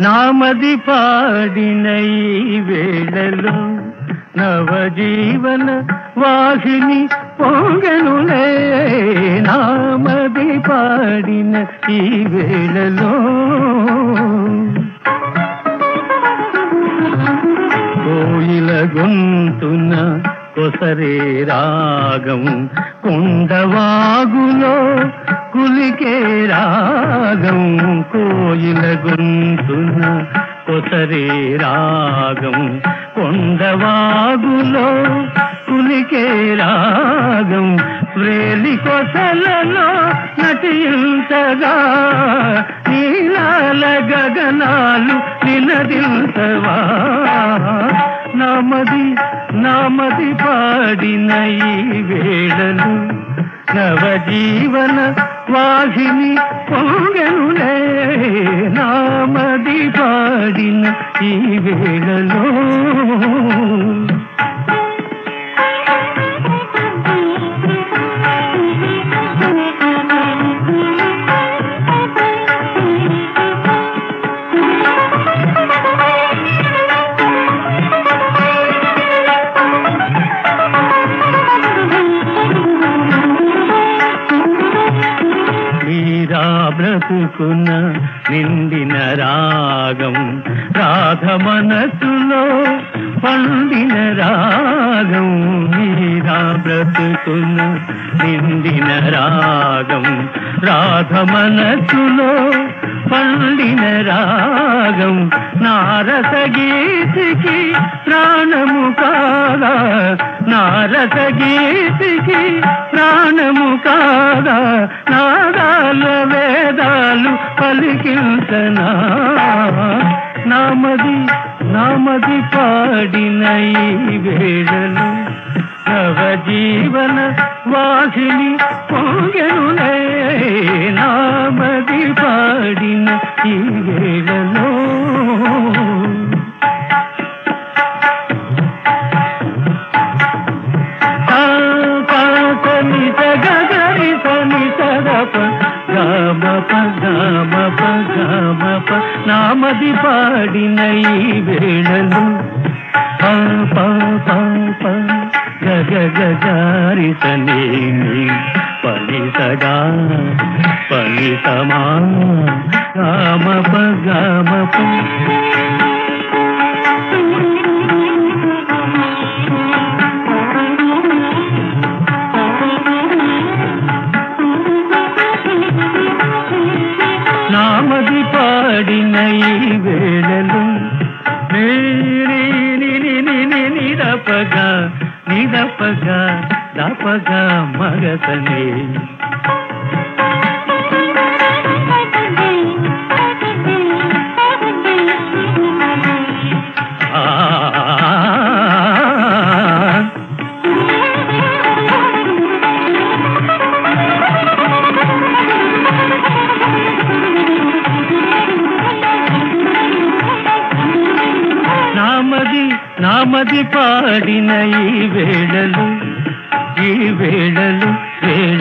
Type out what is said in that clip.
నామది పాడిన ఈ వేళలో నవజీవన వాసిని పొంగనులే నామది పాడిన ఈ వేళలో కోయిల గొంతున కొసరే రాగం కొండవాగులో కులికే రాగం కోయిల గొంతున కొసరే రాగం కొండవాగులో కులికే రాగం వ్రేలి కొసలలో నటించగా నీలాల గగనాలు నినదించవా నామది నామది పాడిన ఈ వేళలు నవజీవన వాసిని పొంగనులే నామది పాడిన ఈ వేళలో మీరా బ్రతుకున నిండిన రాగం రాధ మనసులో పండిన రాగం మీరా బ్రతుకున నిండిన రాగం రాధ మనసులో పండిన రాగం నారస గీతికి ప్రాణము కాదా నారస గీతికి ప్రాణము కాదా నాదాల వేదాలు పలికించనా నామది నామది పాడిన ఈ వేళలు నవజీవన వాసిని పొంగెనులే నామది పాడిన ఈ వేళలో సని గగరి సని సదప గమ ప గమ ప గమ ప నామది పాడిన ఈ వేళలు ప ప ప ప గగ గగారి సని పని సగా పని సమా గమ ప గమ ప నామది పాడిన ఈ వేళలు నీరి నిని నిని నిరపగా నిరపగా దపగా మగతనే ఆ నామది నామది పాడిన ఈ వేళలు ఈ వేళలు వేళ